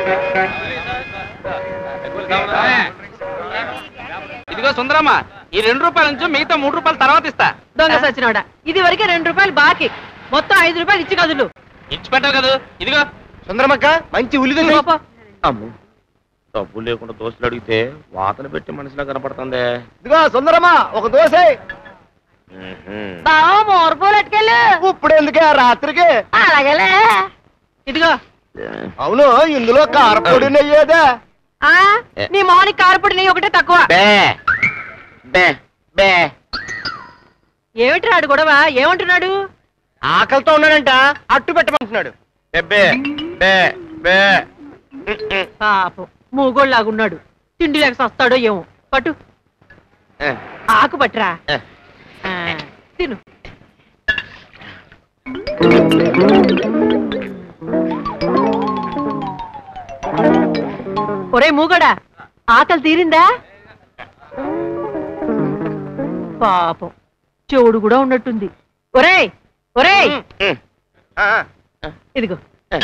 ఇదిగో సుందరమ్మ ఈ రెండు రూపాయల నుంచి మిగతా మూడు రూపాయలు తర్వాత ఇస్తా దొంగ సచ్చినోడా ఇది వరకే రెండు రూపాయలు బాకీ మొత్తం ఐదు రూపాయలు ఇచ్చి కదులు ఇచ్చి పెట్టావు కదా ఇదిగో సుందరమక్క మంచి ఉల్లి పో, పో. అమ్ము డబ్బులు లేకుండా దోశలు అడిగితే వాతన పెట్టి మనిషిలా కనపడుతుంది ఇదిగో సుందరమ్మ ఒక దోశ బావ మోరపోలు ఎట్టుకెళ్ళు ఇప్పుడు ఎందుకే రాత్రికి అలాగేలే ఇదిగో అవును ఇందులో కారపొడి నెయ్యేదే ఆ నీ మౌనికి కారపొడి నెయ్యి ఒకటే తక్కువ బే బే బే ఏమిటి రాడు గొడవ ఏమంటున్నాడు ఆకలితో ఉన్నాడంట అట్టు పెట్టమంటున్నాడు బే బే బే పాపం మూగోళ్ళలాగున్నాడు తిండి లేక సస్తాడో ఏమో పట్టు ఆకు పట్టురా ఆ, తిను ఒరే మూగడా ఆకలి తీరిందా పాపం చెవుడు కూడా ఉన్నట్టుంది ఒరేయ్ ఒరేయ్ ఇదిగో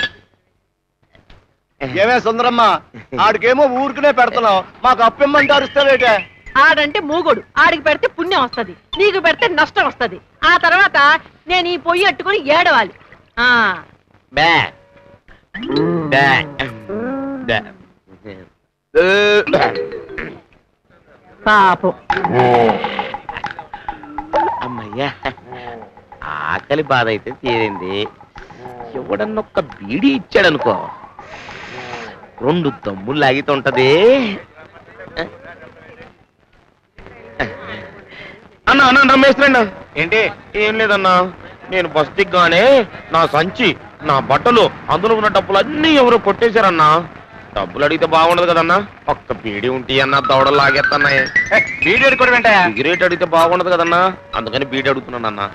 ఏమే సుందరమ్మ ఆడికేమో ఊరికనే పెడుతున్నావు మాకు అప్పిమ్మంటారు ఇస్తావేటే ఆడంటే మూగోడు ఆడికి పెడితే పుణ్యం వస్తది నీకు పెడితే నష్టం వస్తది ఆ తర్వాత నేను ఈ పొయ్యి అట్టుకొని ఏడవాలి ఆ బే బే బే పాపం అమ్మయ్యా ఆకలి బాధ అయితే తీరింది ఎవడన్నా ఒక్క బీడీ ఇచ్చాడనుకో రెండు దమ్ములు లాగితుంటది అన్నా అన్నా రమేశ్వరన్న ఏంటి ఏం లేదన్నా నేను బస్ దిగ్గానే నా సంచి నా బట్టలు అందులో ఉన్న డబ్బులు అన్నీ ఎవరో కొట్టేశారన్నా డబ్బులు అడిగితే బాగుండదు కదన్నా ఒక్క బీడీ ఉంటే అన్న దవడలు లాగేస్తున్నాయి వీడియో కూడా వెంటయా సిగరెట్ అడిగితే బాగుండదు కదన్నా అందుకని బీడీ అడుగుతున్నాను అన్న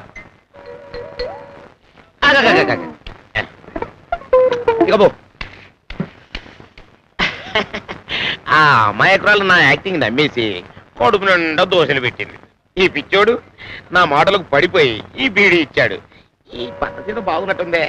ఇక పో ఆ అమాయకురాలు నా యాక్టింగ్ నమ్మేసి కడుపు నిండా దోశలు పెట్టింది ఈ పిచ్చోడు నా మాటలకు పడిపోయి ఈ బీడీ ఇచ్చాడు ఈ పద్ధతి బాగున్నట్టుందే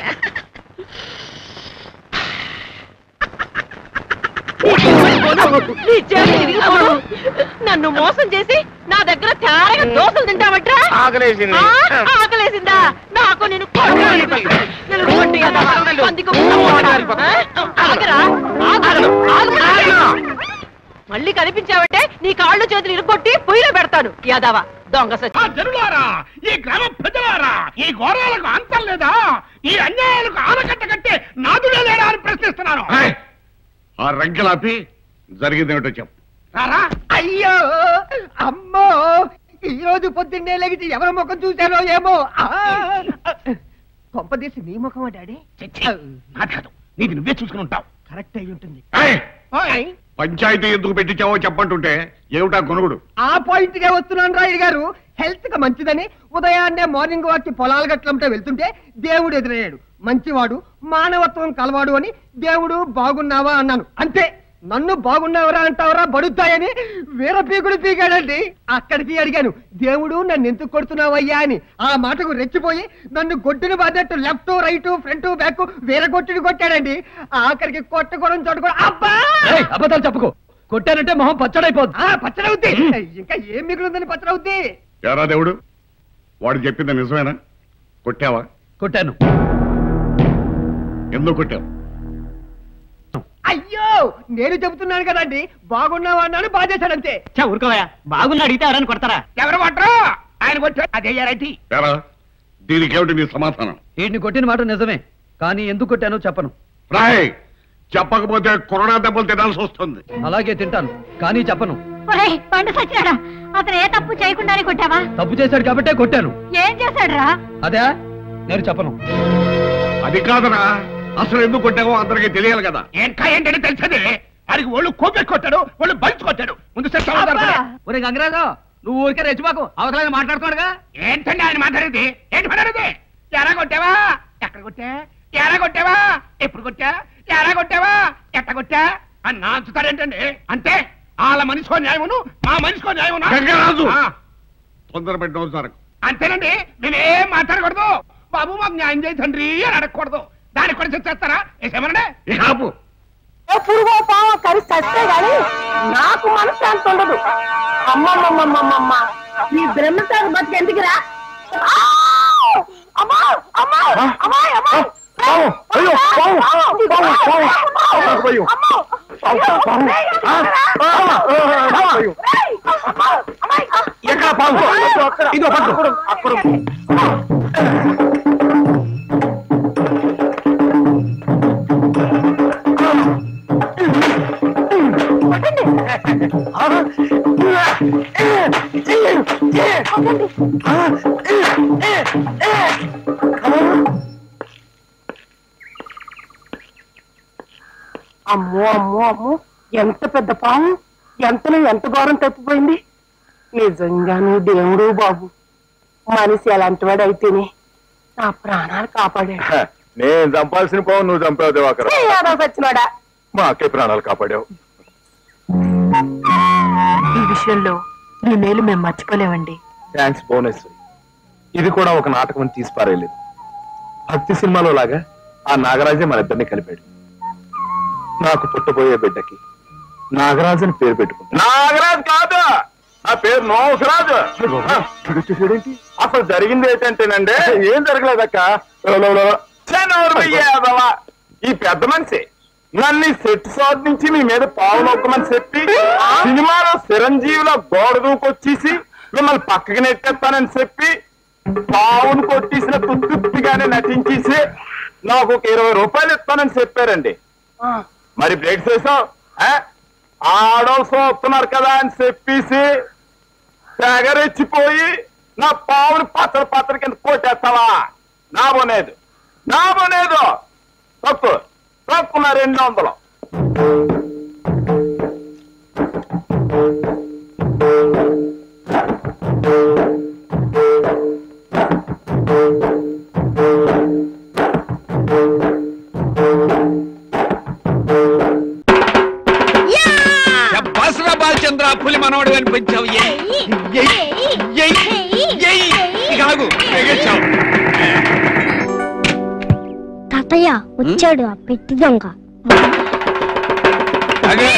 నీ చేతులు ఇరిగిపోను. నన్ను మోసం చేసి నా దగ్గర తేరగా దోశలు తింటావట్రా ఆకలేసింది ఆ, ఆకలేసిందా నాకు నేను కొట్టాలి. నేను కొట్టి కదా, పందికొ- ఆ? ఆగరా? ఆగను. ఆగను. మళ్ళీ కనిపించావంటే నీ కాళ్ళు చేతులు ఇరుగొట్టి పొయ్యిలో పెడతాను యాదవ దొంగ సచ్చి ఆ జనులారా ఈ గ్రామ ప్రజలారా ఈ ఘోరాలకు అంతం లేదా ఈ అన్యాయాలకు ఆనకట్ట కట్టే నాదుడే లేడా అని ప్రశ్నిస్తున్నాను ఆ రంకెలాపి జరిగిందేమిటో చెప్పు రారా అయ్యో అమ్మో ఈ రోజు పొద్దున్నే లెగిసి ఎవరి ముఖం చూశారో ఏమో కొంపదీసి నీ ముఖమా డాడీ చిచ్చి, నాది కాదు నీది నువ్వే చూసుకుని ఉంటావు కరెక్ట్ అయి ఉంటుంది ఏయ్! పంచాయతీ ఎందుకు పెట్టించావో చెప్పంటుంటే ఏమిటా కొనుగుడు ఆ పాయింట్ గా వస్తున్నాను రాయుడు గారు హెల్త్ కి మంచిదని ఉదయాన్నే మార్నింగ్ వాక్ కి పొలాల గట్లంటే వెళ్తుంటే దేవుడు ఎదురయ్యాడు మంచివాడు మానవత్వం కలవాడు అని దేవుడు బాగున్నావా అన్నాను అంతే నన్ను బాగున్నావరా అంటావరా బడుతాయని వీర పీకుడు పీకాడండి అక్కడికి అడిగాను దేవుడు నన్ను ఎందుకు కొడుతున్నావయ్యా అని ఆ మాటకు రెచ్చిపోయి నన్ను గొడ్డును బాధట్టు లెఫ్ట్ రైట్ ఫ్రంట్ బ్యాక్ వీర కొట్టుడు కొట్టాడండి ఆఖరికి కొట్టకూడదు చోటుకూడ అబ్బా అబద్ధాలు చెప్పుకో కొట్టానంటే మొహం పచ్చడైపోద్ది ఆ పచ్చడవుద్ది ఇంకా ఏం మిగులుందని పచ్చడవుద్ది ఎరా దేవుడు వాడు చెప్పింది నిజమేనా కొట్టావా కొట్టాను ఎందుకు కొట్టావు అయ్యో నేను చెబుతున్నాను కదండి బాగున్నావా అన్నాను బాధేశాడంతే ఊరుకోవా బాగున్నా అడిగితే ఎవరని కొడతారా ఎవరు కొట్టరు ఆయన కొట్టాడు అదే రైటీ ఎరా దీనికేమిటి నీ సమాధానం వీడిని కొట్టిన మాట నిజమే కానీ ఎందుకు కొట్టానో చెప్పను రాయ్ చెప్పకపోతే కరోనా దెబ్బలు తినాల్సి వస్తుంది అలాగే తింటాను కానీ చెప్పను ఒరేయ్ పండు సచ్చినాడా అతను ఏ తప్పు చేయకుండానే కొట్టావా తప్పు చేశాడు కాబట్టే కొట్టాను ఏం చేశాడురా అదే నేను చెప్పను అది కాదరా అసలు ఎందుకు కొట్టావో అందరికీ తెలియాలి కదా ఇంకా ఏంటని తెలిసేది వాడికి ఒళ్ళు కోపె కొట్టాడు ఒళ్ళు బలిచి కొట్టాడు ముందు సెట్ ఒరే గంగరాజు నువ్వు ఊరికే రెచ్చిపోకు అవసరం మాట్లాడుకోడుగా ఏంటండి ఆయన మాట్లాడేది ఏంటి మాట్లాడేది ఎలా కొట్టావా ఎక్కడ కొట్టా ఎలా కొట్టావా ఎప్పుడు కొట్టా ఎలా కొట్టావా ఎట్ట కొట్టా అని నాంచుతారేంటండి అంటే వాళ్ళ మనిషికో న్యాయమును మా మనిషికో న్యాయమును గంగరాజు! ఆ, తొందర పెట్టిన సరకు అంతేనండి మేమేం మాట్లాడకూడదు బాబు మాకు న్యాయం చేయి తండ్రి అని అడగకూడదు దానికి కూడా చేస్తారా ఏమనండి ఇక ఆపు ఏ పురుగో పావో కరి చస్తే గాని నాకు మనశ్శాంతి ఉండదు అమ్మమ్మమ్మమ్మమ్మ ఈ బ్రహ్మచారి బతికి ఎందుకురా ఆ! అమ్మా అమ్మా అమ్మా అమ్మా పావు! అయ్యో, పావు! పావు, పావు! అయ్యో! ఎక్కడ పావు ఇదో పట్టు అక్కడ అమ్మో అమ్మో అమ్మో ఎంత పెద్ద పాము ఎంతలో ఎంత ఘోరం తప్పిపోయింది నిజంగానే దేవుడు బాబు మనిషి అలాంటి వాడు అయితేనే నా ప్రాణాలు కాపాడాడు నేను చంపాల్సిన పావు నువ్వు చంపావు దివాకర్ ఏదో సచ్చినాడా మా అక్కే ప్రాణాలు కాపాడావు ఈ విషయంలో మీ మేలు మేము మర్చిపోలేమండి థ్యాంక్స్ బోనస్ ఇది కూడా ఒక నాటకం అని తీసి పారేయలేదు భక్తి సినిమాలో లాగా ఆ నాగరాజే మన ఇద్దరిని కలిపాడు నాకు పుట్టబోయే బిడ్డకి నాగరాజు అని పేరు పెట్టుకుంటా నాగరాజు కాదు నా పేరు నోసరాజు చూడేంటి అసలు జరిగింది ఏంటంటేనండి ఏం జరగలేదక్క ఈ పెద్ద మనిషి నన్ను ఈ సెట్ షాట్ నుంచి మీ మీద పావు నొక్కమని చెప్పి సినిమాలో చిరంజీవిలో గోడ దూకొచ్చేసి మిమ్మల్ని పక్కకి నెట్టేస్తానని చెప్పి పావును కొట్టేసిన తుత్తుప్పిగానే నటించేసి నాకు ఒక ఇరవై రూపాయలు ఇస్తానని చెప్పారండి మరి బ్రేక్ చేసాం ఆడవలసి వస్తున్నారు కదా అని చెప్పేసి తెగరెచ్చిపోయి నా పావుని పచ్చడి పచ్చడి కింద కొట్టేస్తావా నా బోనేదు నా బోనేదు తప్పు తప్పు నా రెండు వందలు బసరా బాలచంద్ర పులి మనవడు అనిపించావు ఏయ్, ఏయ్, ఏయ్. ఇక ఆగు, ఎగేచ్చావు. తాతయ్య వచ్చాడు ఆ పెట్టి దొంగ అదే.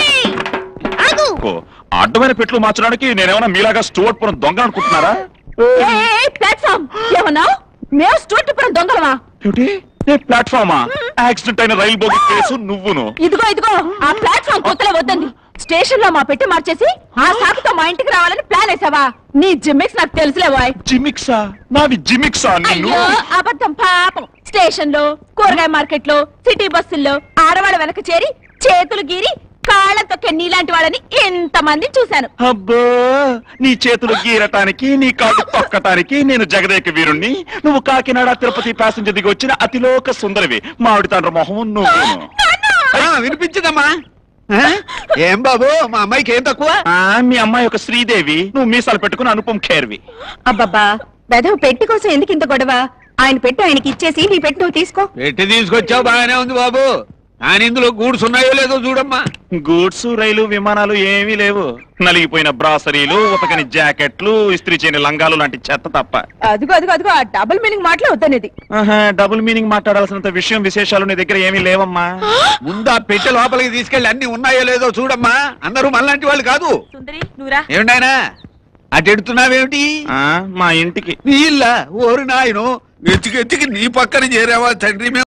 అడ్డమైన పెట్లు మార్చడానికి నేనేమన్నా మీలాగా స్టూవర్ట్ పురం దొంగ అనుకుంటున్నారా ప్లాట్ఫామ్ ఏమన్నా మేము స్టూర్టిపురం దొంగలమా ఏమిటి ఏ ప్లాట్ఫామా యాక్సిడెంట్ అయిన రైలు బోగి కేసు నువ్వును ఇదిగో ఇదిగో ఆ ప్లాట్ఫామ్ కొత్తలో వద్దండి స్టేషన్ లో మా పెట్టి మార్చేసి ఆ సాకుతో మా ఇంటికి రావాలని ప్లాన్ వేసావా నీ జిమ్మిక్స్ నాకు తెలుసులే బాయ్ జిమిక్సా నాది జిమిక్సా నిన్ను అయ్యో అబద్ధం పాపం స్టేషన్ లో కూరగాయ మార్కెట్ లో సిటీ బస్సుల్లో ఆడవాళ్ళ వెనక చేరి చేతులు గీరి కాళ్ళతో నీలాంటి వాళ్ళని ఎంత మంది చూశాను అబ్బో నీ చేతులు గీరటానికి నీ కాళ్ళు తొక్కటానికి నేను జగదేక వీరుణ్ణి నువ్వు కాకినాడ తిరుపతి ప్యాసింజర్ దిగి వచ్చిన అతిలోక సుందరివి మామిడి తండ్రి మొహం నువ్వు ఆ, వినిపించిందమ్మా ఆ? ఏం బాబు మా అమ్మాయికి ఏం తక్కువ మీ అమ్మాయి ఒక శ్రీదేవి నువ్వు మీసాలు పెట్టుకుని అనుపం ఖేర్వి అబ్బబ్బా వెధవ పెట్టి కోసం ఎందుకు ఇంత గొడవ ఆయన పెట్టి ఆయనకి ఇచ్చేసి నీ పెట్టి నువ్వు తీసుకో పెట్టి తీసుకొచ్చావు బాగానే ఉంది బాబు కానీ ఇందులో గూడ్స్ ఉన్నాయో లేదో చూడమ్మా గూడ్స్ రైలు విమానాలు ఏమీ లేవు నలిగిపోయిన బ్రాసరీలు ఉతకని జాకెట్లు ఇస్త్రీ చేయని లంగాలు లాంటి చెత్త తప్ప అదిగో అదిగో అదిగో ఆ డబుల్ మీనింగ్ మాటలే వద్దనేది ఆహా, డబుల్ మీనింగ్ మాట్లాడాల్సినంత విషయం విశేషాలు నీ దగ్గర ఏమీ లేవమ్మా ముందు ఆ పెట్టె లోపలికి తీసుకెళ్ళి అన్ని ఉన్నాయో లేదో చూడమ్మా అందరూ మనలాంటి వాళ్ళు కాదు సుందరి నువ్వురా ఏమిటాయనా అటు ఎడుతున్నావేమిటి ఆ, మా ఇంటికి నీ ఇల్లా ఓరి నాయను ఎత్తికి ఎత్తికి నీ పక్కన చేరావా తండ్రి మేము